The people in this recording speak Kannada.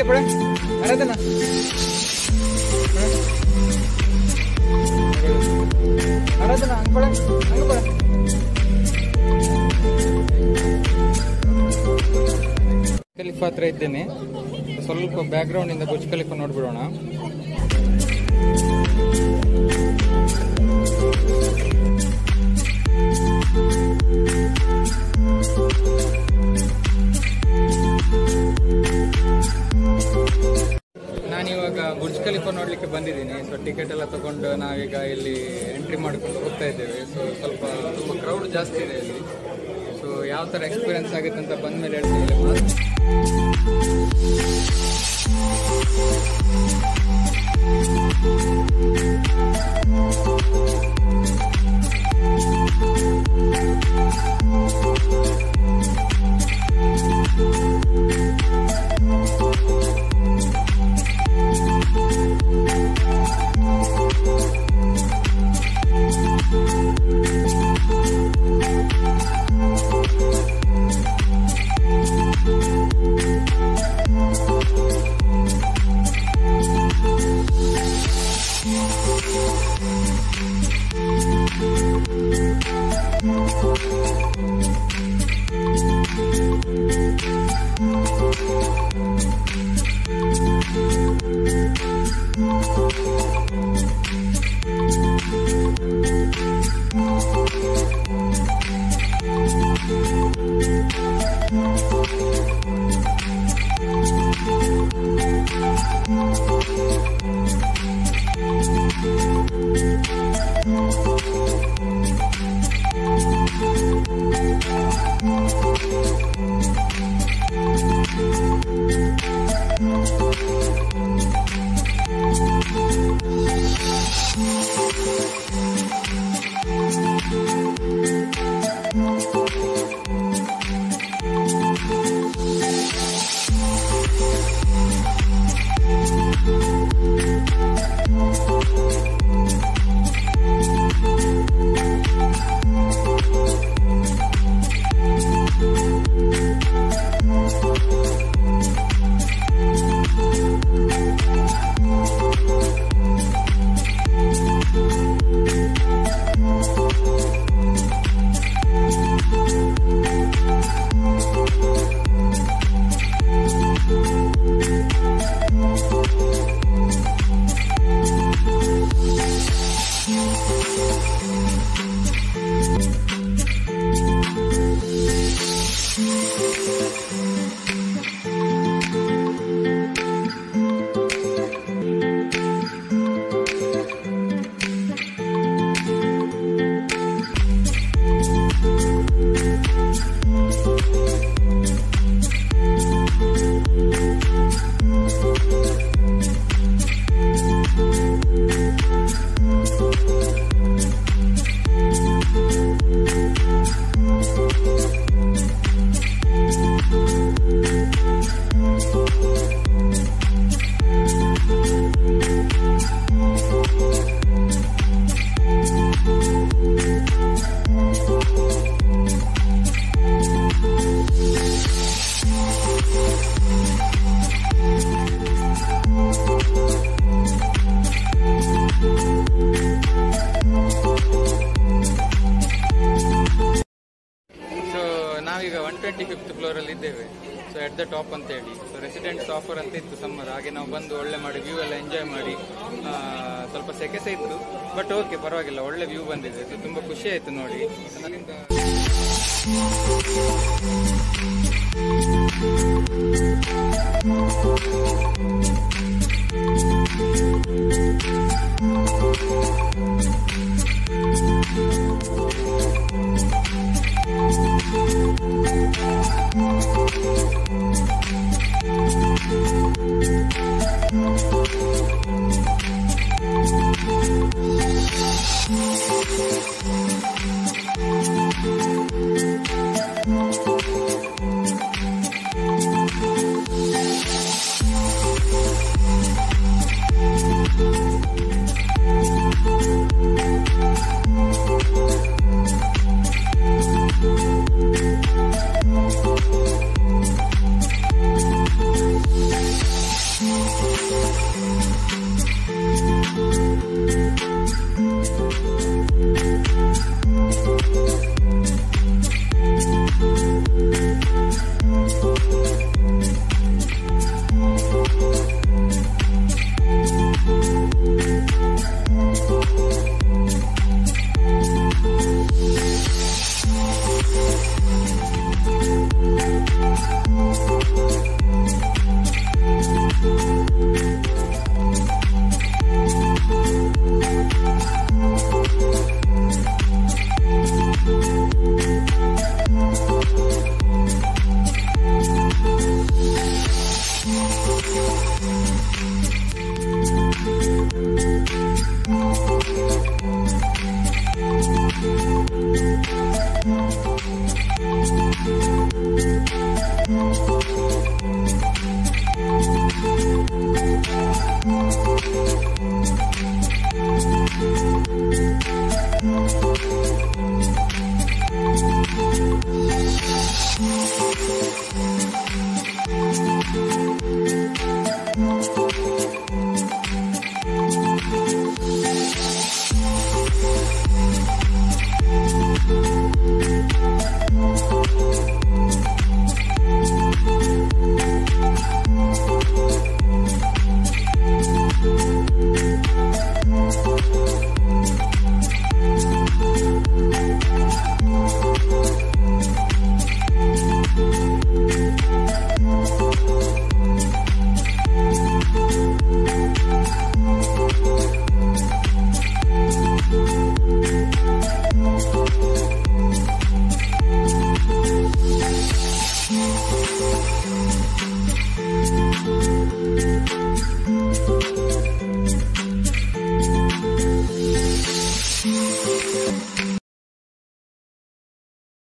ಇಗೆ ಪಡ ಆರಾಧನಾ ಆರಾಧನಾ ಹಂಗ್ ಪಡ ಹಂಗ ಪಡ ಖಲೀಫಾ ಹತ್ರ ಇದ್ದೇನೆ ಸ್ವಲ್ಪ ಬ್ಯಾಕ್ ಗ್ರೌಂಡ್ ಇಂದ ಬುರ್ಜ್ ಖಲೀಫಾ ನೋಡ್ಬಿಡೋಣ ನಾನಿವಾಗ ಬುರ್ಜ್ ಖಲೀಫಾ ನೋಡ್ಲಿಕ್ಕೆ ಬಂದಿದ್ದೀನಿ ಸೊ ಟಿಕೆಟ್ ಎಲ್ಲ ತಗೊಂಡು ನಾವೀಗ ಇಲ್ಲಿ ಎಂಟ್ರಿ ಮಾಡ್ಕೊಂಡು ಹೋಗ್ತಾ ಇದ್ದೇವೆ ಸೊ ಸ್ವಲ್ಪ ತುಂಬ ಕ್ರೌಡ್ ಜಾಸ್ತಿ ಇದೆ ಇಲ್ಲಿ ಸೊ ಯಾವ ಥರ ಎಕ್ಸ್ಪೀರಿಯನ್ಸ್ ಆಗುತ್ತೆ ಅಂತ ಬಂದ್ಮೇಲೆ ಹೇಳ್ತೀನಿ ಸೊ ನಾವೀಗ ಒನ್ ಟ್ವೆಂಟಿ ಫಿಫ್ತ್ ಫ್ಲೋರ್ ಅಲ್ಲಿ ಇದ್ದೇವೆ ಸೊ ಎಟ್ ದ ಟಾಪ್ ಅಂತ ಹೇಳಿ ಸೊ ರೆಸಿಡೆಂಟ್ಸ್ ಆಫರ್ ಅಂತ ಇತ್ತು ಸಮ್ಮರ್ ಹಾಗೆ ನಾವು ಬಂದು ಒಳ್ಳೆ ಮಾಡಿ ವ್ಯೂ ಎಲ್ಲ ಎಂಜಾಯ್ ಮಾಡಿ ಆ, ಸ್ವಲ್ಪ ಸೆಕೆ ಸಹ ಇತ್ತು ಬಟ್ ಓಕೆ ಪರವಾಗಿಲ್ಲ ಒಳ್ಳೆ ವ್ಯೂ ಬಂದಿದೆ ಸೊ ತುಂಬಾ ಖುಷಿ ಆಯ್ತು ನೋಡಿ ಅದರಿಂದ Thank